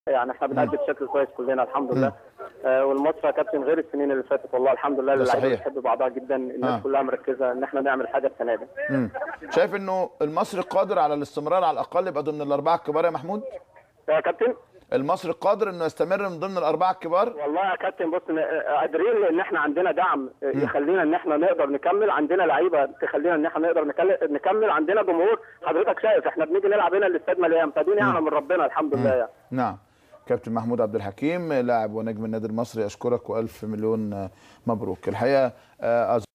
يعني احنا بنأدي بشكل كويس كلنا الحمد لله آه والمصر يا كابتن غير السنين اللي فاتت والله الحمد لله ده اللعيبه صحيح. بتحب بعضها جدا الناس آه. كلها مركزه ان احنا نعمل حاجه السنه دي مم. شايف انه المصري قادر على الاستمرار على الاقل يبقى ضمن الاربعه الكبار يا محمود يا كابتن المصري قادر انه يستمر من ضمن الاربعه الكبار والله يا كابتن بص ن- قادرين لان احنا عندنا دعم يخلينا ان احنا نقدر نكمل عندنا لعيبه تخلينا ان احنا نقدر نكل- نكمل عندنا جمهور حضرتك شايف احنا بنيجي نلعب هنا الاستاد مليان فدي نعمه من ربنا الحمد لله يعني نعم كابتن محمود عبد الحكيم لاعب ونجم النادي المصري اشكرك والف مليون مبروك الحقيقه آه،